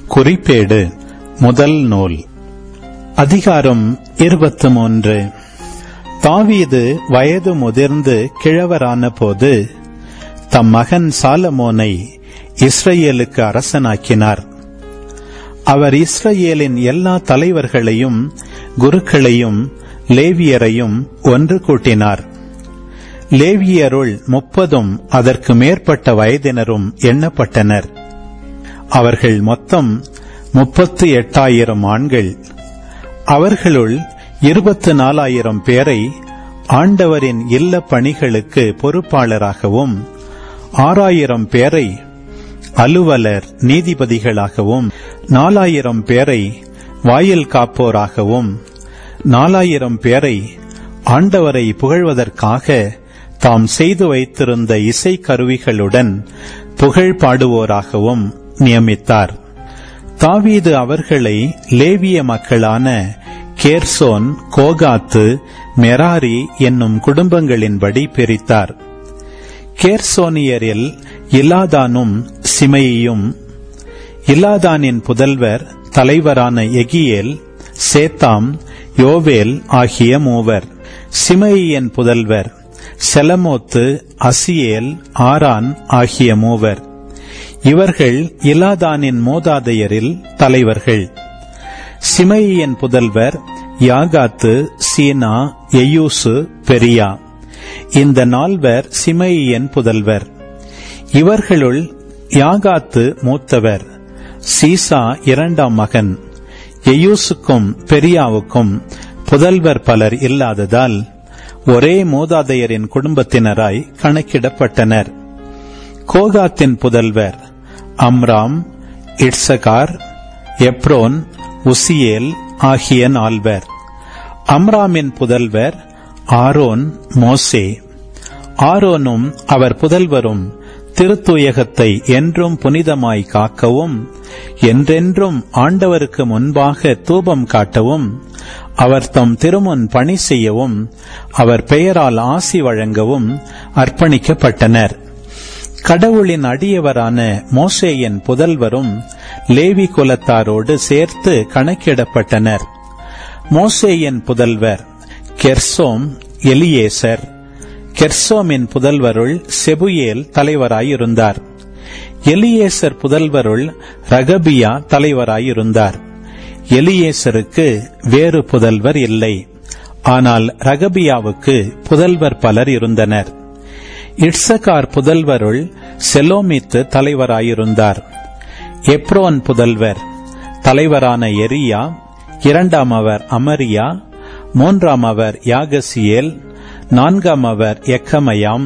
குறிப்பேடு முதல் நூல் அதிகாரம் இருபத்து மூன்று தாவீது வயது முதிர்ந்து கிழவரான போது தம் மகன் சாலமோனை இஸ்ரேலுக்கு அரசனாக்கினார் அவர் இஸ்ரேலின் எல்லா தலைவர்களையும் குருக்களையும் லேவியரையும் ஒன்று கூட்டினார் லேவியருள் முப்பதும் அதற்கு மேற்பட்ட வயதினரும் எண்ணப்பட்டனர் அவர்கள் மொத்தம் முப்பத்து எட்டாயிரம் ஆண்கள் அவர்களுள் இருபத்து நாலாயிரம் பேரை ஆண்டவரின் இல்ல பணிகளுக்கு பொறுப்பாளராகவும் ஆறாயிரம் பேரை அலுவலர் நீதிபதிகளாகவும் நாலாயிரம் பேரை வாயில் காப்போராகவும் நாலாயிரம் பேரை ஆண்டவரை புகழ்வதற்காக தாம் செய்து வைத்திருந்த இசை கருவிகளுடன் புகழ் பாடுவோராகவும் நியமித்தார் தாவீது அவர்களை லேவிய மக்களான கேர்சோன் கோகாத்து மெராரி என்னும் குடும்பங்களின்படி பிரித்தார் கேர்சோனியரில் இலாதானும் சிமையும் இலாதானின் புதல்வர் தலைவரான எகியேல் சேத்தாம் யோவேல் ஆகிய மூவர் சிமையின் புதல்வர் செலமோத்து அசியேல் ஆரான் ஆகிய மூவர் இவர்கள் இலாதானின் மூதாதையரில் தலைவர்கள் சிமையின் புதல்வர் யாகாத்து சீனா எயூசு பெரியா இந்த நால்வர் சிமையின் புதல்வர் இவர்களுள் யாகாத்து மூத்தவர் சீசா இரண்டாம் மகன் எயூசுக்கும் பெரியாவுக்கும் புதல்வர் பலர் இல்லாததால் ஒரே மூதாதையரின் குடும்பத்தினராய் கணக்கிடப்பட்டனர் கோகாத்தின் புதல்வர் அம்ராம் இட்சகார் எப்ரோன் உசியேல் ஆகிய நால்வர் அம்ராமின் புதல்வர் ஆரோன் மோசே ஆரோனும் அவர் புதல்வரும் திருத்துயகத்தை என்றும் புனிதமாய் காக்கவும் என்றென்றும் ஆண்டவருக்கு முன்பாக தூபம் காட்டவும் அவர் தம் திருமுன் பணி செய்யவும் அவர் பெயரால் ஆசி வழங்கவும் அர்ப்பணிக்கப்பட்டனர் கடவுளின் அடியவரான மோசேயின் புதல்வரும் லேவி குலத்தாரோடு சேர்த்து கணக்கிடப்பட்டனர் மோசேயின் புதல்வர் கெர்சோம் எலியேசர் கெர்சோமின் புதல்வருள் செபுயேல் தலைவராயிருந்தார் எலியேசர் புதல்வருள் ரகபியா தலைவராயிருந்தார் எலியேசருக்கு வேறு புதல்வர் இல்லை ஆனால் ரகபியாவுக்கு புதல்வர் பலர் இருந்தனர் இட்சகார் புதல்வருள் செலோமித்து தலைவராயிருந்தார் எப்ரோன் புதல்வர் தலைவரான எரியா இரண்டாம் அவர் அமரியா மூன்றாம் அவர் யாகசியேல் நான்காம் அவர் எக்கமயாம்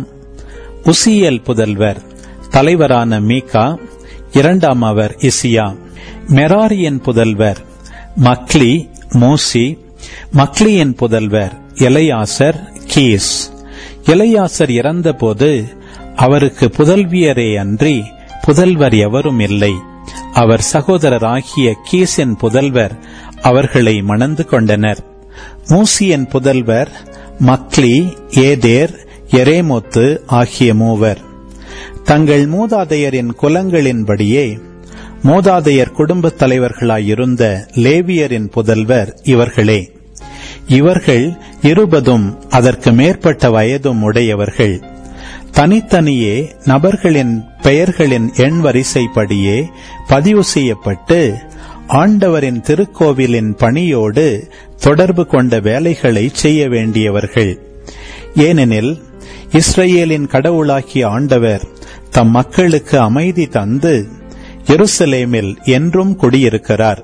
உசியல் புதல்வர் தலைவரான மீகா இரண்டாம் அவர் இசியா மெராரியின் புதல்வர் மக்லி மூசி மக்லியின் புதல்வர் எலையாசர் கீஸ் எலையாசர் இறந்தபோது அவருக்கு புதல்வியரே அன்றி புதல்வர் எவரும் இல்லை அவர் சகோதரராகிய கீசின் புதல்வர் அவர்களை மணந்து கொண்டனர் மூசியின் புதல்வர் மக்லி ஏதேர் எரேமொத்து ஆகிய மூவர் தங்கள் மூதாதையரின் குலங்களின்படியே மூதாதையர் குடும்பத் தலைவர்களாயிருந்த லேவியரின் புதல்வர் இவர்களே இவர்கள் இருபதும் அதற்கு மேற்பட்ட வயதும் உடையவர்கள் தனித்தனியே நபர்களின் பெயர்களின் எண் வரிசைப்படியே பதிவு செய்யப்பட்டு ஆண்டவரின் திருக்கோவிலின் பணியோடு தொடர்பு கொண்ட வேலைகளை செய்ய வேண்டியவர்கள் ஏனெனில் இஸ்ரேலின் கடவுளாகிய ஆண்டவர் தம் மக்களுக்கு அமைதி தந்து எருசலேமில் என்றும் குடியிருக்கிறார்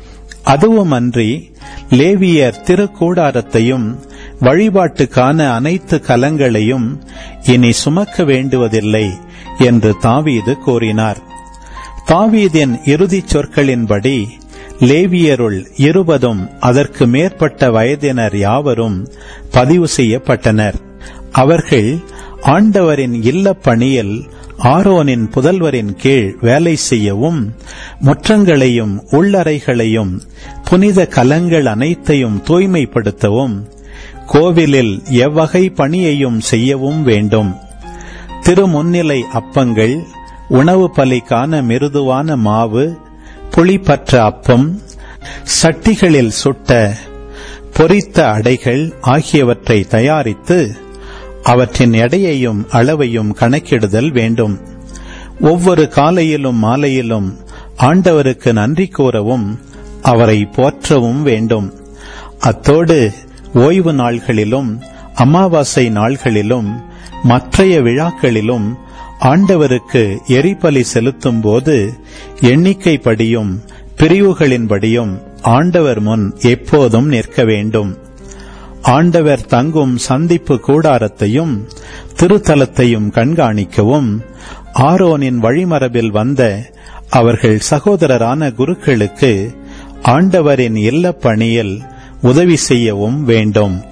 அதுவுமன்றி லேவியர் திருக்கூடாரத்தையும் வழிபாட்டுக்கான அனைத்து கலங்களையும் இனி சுமக்க வேண்டுவதில்லை என்று தாவீது கூறினார் தாவீதின் இறுதிச் சொற்களின்படி லேவியருள் இருபதும் அதற்கு மேற்பட்ட வயதினர் யாவரும் பதிவு செய்யப்பட்டனர் அவர்கள் ஆண்டவரின் இல்லப் பணியில் ஆரோனின் புதல்வரின் கீழ் வேலை செய்யவும் முற்றங்களையும் உள்ளறைகளையும் புனித கலங்கள் அனைத்தையும் தூய்மைப்படுத்தவும் கோவிலில் எவ்வகை பணியையும் செய்யவும் வேண்டும் திருமுன்னிலை அப்பங்கள் உணவு பலிக்கான மிருதுவான மாவு புளிப்பற்ற அப்பம் சட்டிகளில் சுட்ட பொரித்த அடைகள் ஆகியவற்றை தயாரித்து அவற்றின் எடையையும் அளவையும் கணக்கிடுதல் வேண்டும் ஒவ்வொரு காலையிலும் மாலையிலும் ஆண்டவருக்கு நன்றி கூறவும் அவரை போற்றவும் வேண்டும் அத்தோடு ஓய்வு நாள்களிலும் அமாவாசை நாள்களிலும் மற்றைய விழாக்களிலும் ஆண்டவருக்கு எரிபலி செலுத்தும் போது எண்ணிக்கைப்படியும் பிரிவுகளின்படியும் ஆண்டவர் முன் எப்போதும் நிற்க வேண்டும் ஆண்டவர் தங்கும் சந்திப்பு கூடாரத்தையும் திருத்தலத்தையும் கண்காணிக்கவும் ஆரோனின் வழிமரபில் வந்த அவர்கள் சகோதரரான குருக்களுக்கு ஆண்டவரின் இல்லப் பணியில் உதவி செய்யவும் வேண்டும்